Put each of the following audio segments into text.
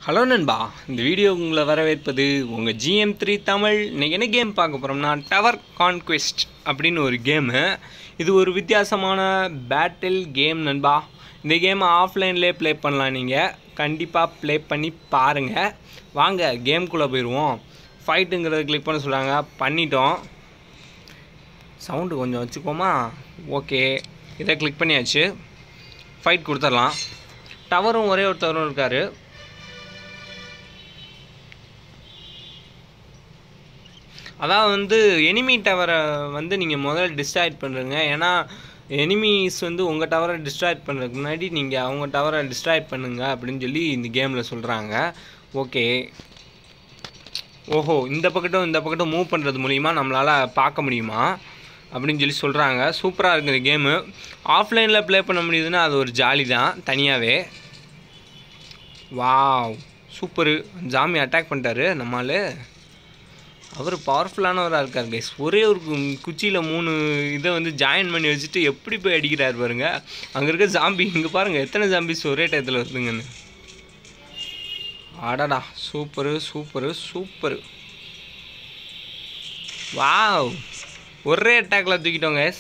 hello நண்பா இந்த video உங்களை வரவேற்பது உங்கள் ஜிஎம் த்ரீ தமிழ் இன்னைக்கு என்ன கேம் பார்க்க போகிறோம்னா டவர் கான்குவெஸ்ட் அப்படின்னு ஒரு கேமு இது ஒரு வித்தியாசமான பேட்டில் கேம் நண்பா இந்த கேமை ஆஃப்லைன்லேயே ப்ளே பண்ணலாம் நீங்கள் கண்டிப்பாக ப்ளே பண்ணி பாருங்கள் வாங்க கேம்குள்ளே போயிடுவோம் ஃபைட்டுங்கிறத கிளிக் பண்ண சொல்கிறாங்க பண்ணிட்டோம் சவுண்டு கொஞ்சம் வச்சுக்கோமா ஓகே இதை கிளிக் பண்ணியாச்சு ஃபைட் கொடுத்துடலாம் டவரும் ஒரே ஒருத்தவரும் இருக்கார் அதான் வந்து எனிமி டவரை வந்து நீங்கள் முதல்ல டிஸ்ட்ராய்ட் பண்ணுறீங்க ஏன்னா எனிமீஸ் வந்து உங்கள் டவரை டிஸ்ட்ராய்ட் பண்ணுறதுக்கு முன்னாடி நீங்கள் அவங்க டவரை டிஸ்ட்ராய்ட் பண்ணுங்க அப்படின்னு சொல்லி இந்த கேமில் சொல்கிறாங்க ஓகே ஓஹோ இந்த பக்கட்டும் இந்த பக்கட்டும் மூவ் பண்ணுறது மூலிமா நம்மளால் பார்க்க முடியுமா அப்படின்னு சொல்லி சொல்கிறாங்க சூப்பராக இருக்குது இந்த கேமு ஆஃப்லைனில் ப்ளே பண்ண முடியுதுன்னா அது ஒரு ஜாலி தான் தனியாகவே வாவ் சூப்பரு ஜாமி அட்டாக் பண்ணிட்டாரு நம்மால் அவர் பவர்ஃபுல்லானவராக இருக்கார் கைஸ் ஒரே ஒரு கு- குச்சியில் மூணு இதை வந்து ஜாயின் பண்ணி வச்சுட்டு எப்படி போய் அடிக்கிறார் பாருங்க அங்கே இருக்க ஜாம்பி இங்கே பாருங்கள் எத்தனை ஜாம்பிஸ் ஒரே டயத்தில் வருதுங்கன்னு அடடா சூப்பரு சூப்பரு சூப்பரு வாவ் ஒரே அட்டாக்ல தூக்கிட்டோம் கைஸ்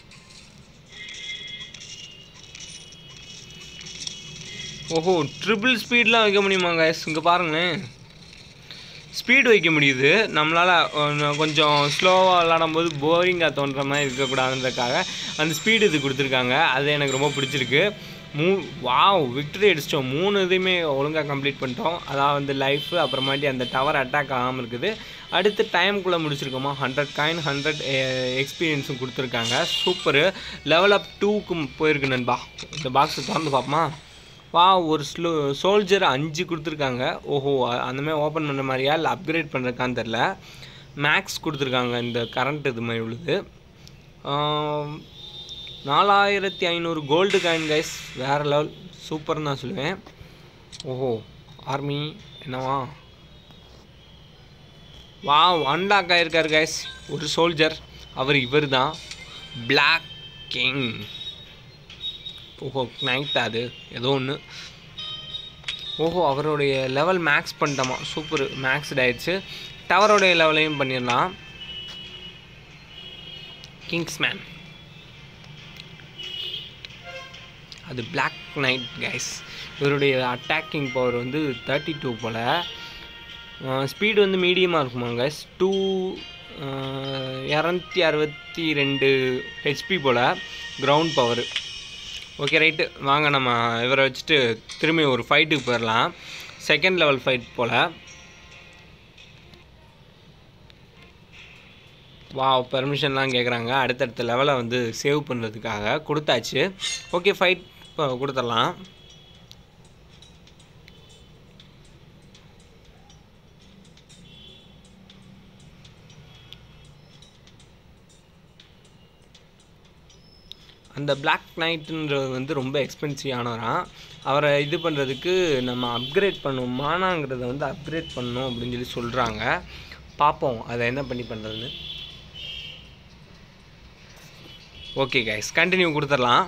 ஓஹோ ட்ரிபிள் ஸ்பீட்லாம் வைக்க முடியுமா கைஸ் இங்கே பாருங்களேன் ஸ்பீடு வைக்க முடியுது நம்மளால் கொஞ்சம் ஸ்லோவாக விளாடும் போது போரிங்காக தோன்ற மாதிரி இருக்கக்கூடாதுன்றதுக்காக அந்த ஸ்பீடு இது கொடுத்துருக்காங்க அது எனக்கு ரொம்ப பிடிச்சிருக்கு மூ வாவ் விக்டரி அடிச்சிட்டோம் மூணு இதையுமே ஒழுங்காக கம்ப்ளீட் பண்ணிட்டோம் அதாவது வந்து லைஃப் அப்புறமாட்டி அந்த டவர் அட்டாக் ஆகாமல் இருக்குது அடுத்து டைம்குள்ளே முடிச்சிருக்கோமா ஹண்ட்ரட் காயின் ஹண்ட்ரட் எக்ஸ்பீரியன்ஸும் கொடுத்துருக்காங்க சூப்பரு லெவல் அப் டூக்கு போயிருக்கு நண்பா இந்த பாக்ஸை திறந்து பார்ப்போமா வா ஒரு ஸ்லோ சோல்ஜர் அஞ்சு கொடுத்துருக்காங்க ஓஹோ அ- அந்த மாதிரி ஓப்பன் பண்ணுற மாதிரியா இல்லை அப்கிரேட் பண்ணுறக்கான்னு தெரில மேக்ஸ் கொடுத்துருக்காங்க இந்த கரண்ட் இது மாதிரி உள்ளது ஆம், நாலாயிரத்தி ஐநூறு கோல்டு காயின் கைஸ் வேறு லெவல் சூப்பர்னு நான் சொல்லுவேன் ஓஹோ ஆர்மி என்னவா வா அன்லாக் ஆகிருக்காரு கைஸ் ஒரு சோல்ஜர் அவர் இவர் தான் பிளாக் கிங் ஓஹோ நைட் அது ஏதோ ஒன்று ஓஹோ அவருடைய லெவல் மேக்ஸ் பண்ணிட்டோமா சூப்பர் மேக்ஸ் ஆயிடுச்சு டவரோடைய லெவலையும் பண்ணிடலாம் கிங்ஸ்மேன் அது Black நைட் கைஸ் இவருடைய அட்டாக்கிங் பவர் வந்து தேர்ட்டி டூ போல் ஸ்பீடு வந்து மீடியமாக இருக்குமா கைஸ் டூ இரநூத்தி அறுபத்தி ரெண்டு ஹெச்பி போல் கிரவுண்ட் பவர் ஓகே ரைட்டு வாங்க நம்ம இவரை வச்சுட்டு திரும்பி ஒரு ஃபைட்டுக்கு போயிடலாம் செகண்ட் லெவல் ஃபைட் போல் வா பெர்மிஷன்லாம் கேட்குறாங்க அடுத்தடுத்த லெவலை வந்து சேவ் பண்ணுறதுக்காக கொடுத்தாச்சு ஓகே ஃபைட் இப்போ கொடுத்துடலாம் அந்த Black நைட்டுன்றது வந்து ரொம்ப எக்ஸ்பென்சிவ் ஆனவராம் அவரை இது பண்ணுறதுக்கு நம்ம அப்கிரேட் பண்ணுவோம் மானாங்கிறத வந்து அப்கிரேட் பண்ணணும் அப்படின்னு சொல்லி சொல்கிறாங்க பார்ப்போம் அதை என்ன பண்ணி பண்ணுறதுன்னு ஓகே கைஸ் கண்டினியூ கொடுத்துடலாம்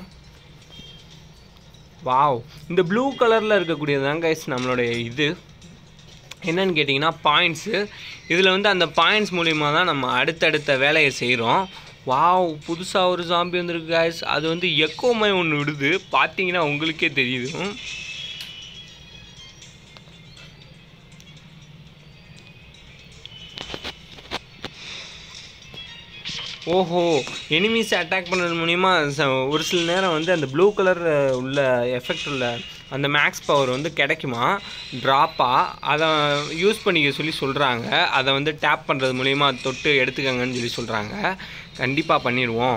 வாவ் இந்த ப்ளூ கலரில் இருக்கக்கூடியது தான் கைஸ் நம்மளுடைய இது என்னன்னு கேட்டிங்கன்னா பாயிண்ட்ஸு இதில் வந்து அந்த பாயிண்ட்ஸ் மூலிமா தான் நம்ம அடுத்தடுத்த வேலையை செய்கிறோம் வாவ் புதுசாக ஒரு ஜாம்பி வந்திருக்கு guys அது வந்து எக்கோமை ஒன்று விடுது பார்த்தீங்கன்னா உங்களுக்கே தெரியுது ஓஹோ எனிமீஸ் அட்டாக் பண்ணுறது மூலிமா ச- ஒரு சில நேரம் வந்து அந்த ப்ளூ கலர் உள்ள எஃபெக்ட் உள்ள அந்த மேக்ஸ் பவர் வந்து கிடைக்குமா ட்ராப்பாக அதை யூஸ் பண்ணிக்க சொல்லி சொல்கிறாங்க அதை வந்து டேப் பண்ணுறது மூலிமா தொட்டு எடுத்துக்கங்கன்னு சொல்லி சொல்கிறாங்க கண்டிப்பாக பண்ணிடுவோம்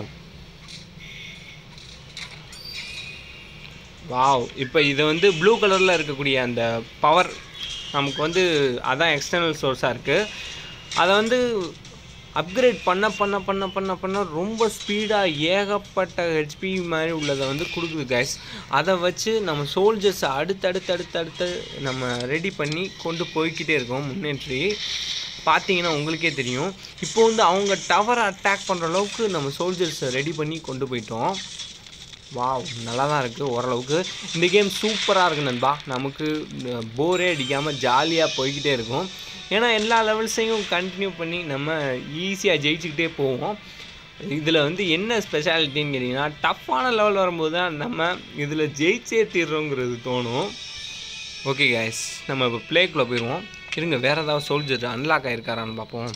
வாவ் இப்போ இது வந்து ப்ளூ கலரில் இருக்கக்கூடிய அந்த பவர் நமக்கு வந்து அதான் எக்ஸ்டர்னல் சோர்ஸாக இருக்குது அதை வந்து அப்கிரேட் பண்ண பண்ண பண்ண பண்ண பண்ண ரொம்ப ஸ்பீடாக ஏகப்பட்ட ஹெச்பி மாதிரி உள்ளதை வந்து கொடுக்குது கைஸ் அதை வச்சு நம்ம சோல்ஜர்ஸ் அடுத்தடுத்து அடுத்தடுத்து நம்ம ரெடி பண்ணி கொண்டு போய்க்கிட்டே இருக்கோம் முன்னேற்றி பார்த்தீங்கன்னா உங்களுக்கே தெரியும் இப்போ வந்து அவங்க டவரை அட்டாக் பண்ணுற அளவுக்கு நம்ம சோல்ஜர்ஸை ரெடி பண்ணி கொண்டு போயிட்டோம் வாவ் நல்லா தான் இருக்குது ஓரளவுக்கு இந்த கேம் சூப்பராக இருக்கு நண்பா நமக்கு போரே அடிக்காமல் ஜாலியாக போய்கிட்டே இருக்கும் ஏன்னா எல்லா லெவல்ஸையும் கண்டினியூ பண்ணி நம்ம ஈஸியாக ஜெயிச்சுக்கிட்டே போவோம் இதில் வந்து என்ன ஸ்பெஷாலிட்டின்னு கேட்டிங்கன்னா டஃப்பான லெவல் வரும்போது தான் நம்ம இதில் ஜெயிச்சே தீர்றோங்கிறது தோணும் ஓகே கைஸ் நம்ம இப்போ ப்ளேக்குள்ளே போயிடுவோம் இருங்க வேறு ஏதாவது சோல்ஜர் அன்லாக் ஆகிருக்காரான்னு பார்ப்போம்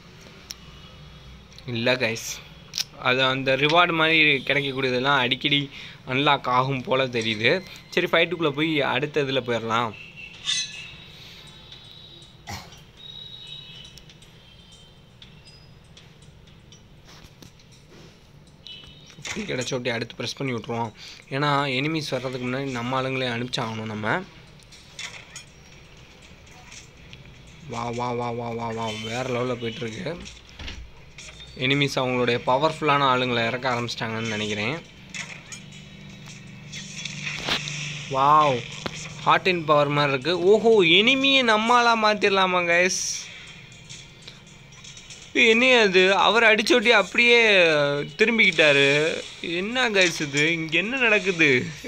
இல்லை கைஸ் அது அந்த ரிவார்டு மாதிரி கிடைக்கக்கூடியதெல்லாம் அடிக்கடி அன்லாக் ஆகும் போல் தெரியுது சரி ஃபைட்டுக்குள்ளே போய் அடுத்த இதில் போயிடலாம் ஃபிஃப்டி கிடச்சோட்டி அடுத்து ப்ரெஸ் பண்ணி விட்ருவோம் ஏன்னா எனிமீஸ் வர்றதுக்கு முன்னாடி நம்ம ஆளுங்களே அனுப்பிச்சாகணும் நம்ம வா வா வா வா வா வா வேறு லெவலில் போயிட்டுருக்கு எனிமீஸ் அவங்களுடைய பவர்ஃபுல்லான ஆளுங்களை இறக்க ஆரம்பிச்சிட்டாங்கன்னு நினைக்கிறேன் வாவ் ஹாட் இன் பவர் மாதிரி இருக்குது ஓஹோ எனிமியை நம்மளாக மாற்றிடலாமா கைஸ் என்ன அது அவர் அடிச்சோட்டி அப்படியே திரும்பிக்கிட்டாரு என்ன கைஸ் இது இங்கே என்ன நடக்குது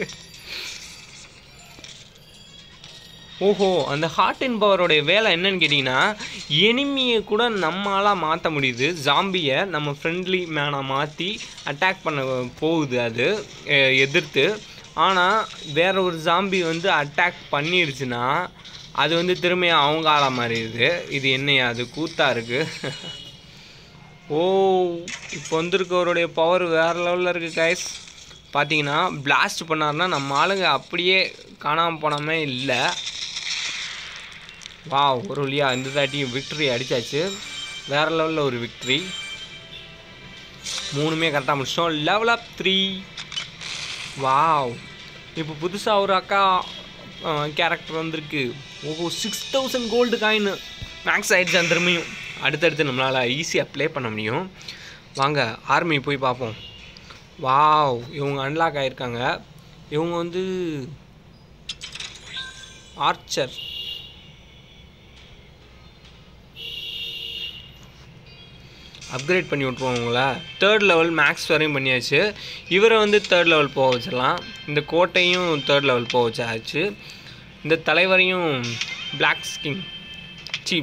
ஓஹோ அந்த ஹார்ட் அண்ட் பவரோடைய வேலை என்னன்னு கேட்டிங்கன்னா எனிமியை கூட நம்மளால் மாற்ற முடியுது ஜாம்பியை நம்ம ஃப்ரெண்ட்லி மேனாக மாற்றி அட்டாக் பண்ண போகுது அது எ- எதிர்த்து ஆனால் வேற ஒரு ஜாம்பி வந்து அட்டாக் பண்ணிருச்சுன்னா அது வந்து திரும்பி அவங்க ஆள மாறிடுது இது என்னையா அது கூத்தா இருக்குது ஓ இப்போ வந்திருக்கவருடைய பவர் வேறு லெவலில் இருக்குது கைஸ் பார்த்தீங்கன்னா பிளாஸ்ட் பண்ணாருன்னா நம்ம ஆளுங்க அப்படியே காணாமல் போனாமே இல்லை வா ஒரு வழியா இந்த தாட்டியும் விக்ட்ரி அடிச்சாச்சு வேற லெவலில் ஒரு விக்ட்ரி மூணுமே கரெக்டாக முடிச்சிட்டோம் லெவல் அப் த்ரீ வாவ் இப்போ புதுசாக ஒரு அக்கா கேரக்டர் வந்திருக்கு ஓஹோ six thousand gold coin max ஆயிடுச்சு அந்த திரும்பியும் அடுத்தடுத்து நம்மளால் ஈஸியாக ப்ளே பண்ண முடியும் வாங்க ஆர்மி போய் பார்ப்போம் வாவ் இவங்க அன்லாக் ஆகியிருக்காங்க இவங்க வந்து ஆர்ச்சர் அப்கிரேட் பண்ணி விட்ருவோம் உங்களை தேர்ட் லெவல் மேக்ஸ் வரையும் பண்ணியாச்சு இவரை வந்து தேர்ட் லெவல் போக வச்சிடலாம் இந்த கோட்டையும் தேர்ட் லெவல் போக வச்சாச்சு இந்த தலைவரையும் பிளாக் ஸ்கிங் சி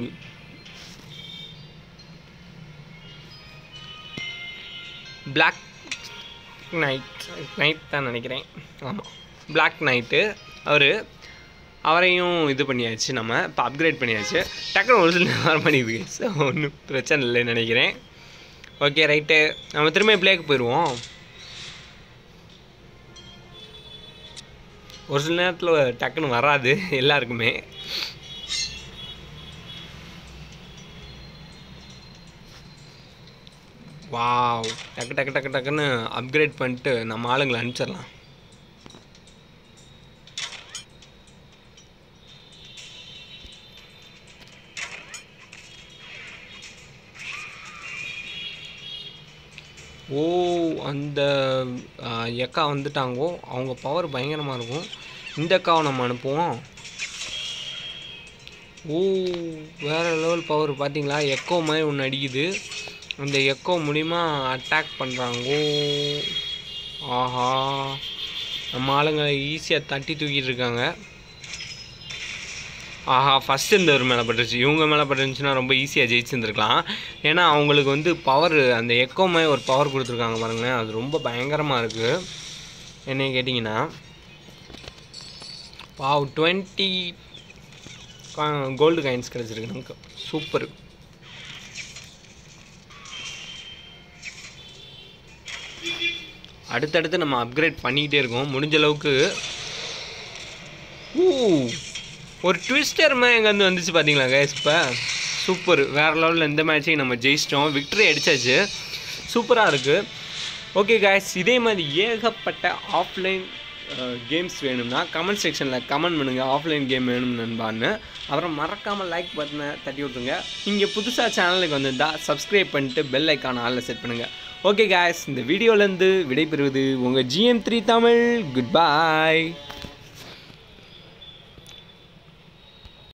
பிளாக் நைட் நைட் தான் நினைக்கிறேன் ஆமாம் பிளாக் நைட்டு அவர் அவரையும் இது பண்ணியாச்சு நம்ம இப்போ அப்கிரேட் பண்ணியாச்சு டக்குனு ஒரு சில வர மாட்டேங்குது ஸோ ஒன்றும் பிரச்சனை இல்லைன்னு நினைக்கிறேன் ஓகே ரைட்டு நம்ம திரும்ப பிளேக்கு போயிடுவோம் ஒரு சில நேரத்தில் டக்குன்னு வராது எல்லாருக்குமே வாவ் டக்கு டக்கு டக்கு டக்குன்னு அப்கிரேட் பண்ணிட்டு நம்ம ஆளுங்களை அனுப்பிச்சிடலாம் ஓ அந்த ஆ, எக்கா வந்துட்டாங்கோ அவங்க பவர் பயங்கரமாக இருக்கும் இந்த அக்காவை நம்ம அனுப்புவோம் ஓ வேறு லெவல் பவர் பார்த்தீங்களா எக்கோ மாதிரி ஒன்று அடிக்குது அந்த எக்கோ மூலிமா அட்டாக் பண்ணுறாங்கோ ஆஹா நம்ம ஆளுங்க ஈஸியாக தட்டி தூக்கிட்டு இருக்காங்க ஆஹா ஃபஸ்ட் இந்த ஒரு மேலே பட்டுருச்சு இவங்க மேலே பட்டுருந்துச்சுன்னா ரொம்ப ஈஸியாக ஜெயிச்சிருந்துருக்கலாம் ஏன்னா அவங்களுக்கு வந்து பவர் அந்த எக்கோ மாதிரி ஒரு பவர் கொடுத்துருக்காங்க பாருங்களேன் அது ரொம்ப பயங்கரமாக இருக்குது என்னைய கேட்டிங்கன்னா பாவ் டுவெண்ட்டி கோல்டு காயின்ஸ் கிடச்சிருக்கு நமக்கு சூப்பர் அடுத்தடுத்து நம்ம அப்கிரேட் பண்ணிக்கிட்டே இருக்கோம் முடிஞ்ச அளவுக்கு ஊ ஒரு ட்விஸ்டர் மாதிரி எங்கேருந்து வந்துச்சு பார்த்தீங்களா கைஸ் இப்போ சூப்பர் வேறு லெவலில் இந்த மேட்சையும் நம்ம ஜெயிச்சிட்டோம் விக்டரி அடிச்சாச்சு சூப்பராக இருக்குது ஓகே கைஸ் இதே மாதிரி ஏகப்பட்ட ஆஃப்லைன் கேம்ஸ் வேணும்னா கமெண்ட் செக்ஷனில் கமெண்ட் பண்ணுங்கள் ஆஃப்லைன் கேம் வேணும் நண்பான்னு அப்புறம் மறக்காமல் லைக் பட்டனை தட்டி விட்ருங்க இங்கே புதுசாக சேனலுக்கு வந்திருந்தா சப்ஸ்கிரைப் பண்ணிட்டு பெல் ஐக்கான ஆளில் செட் பண்ணுங்கள் ஓகே guys இந்த வீடியோலேருந்து விடைபெறுவது உங்கள் ஜிஎம் த்ரீ தமிழ் குட் பாய்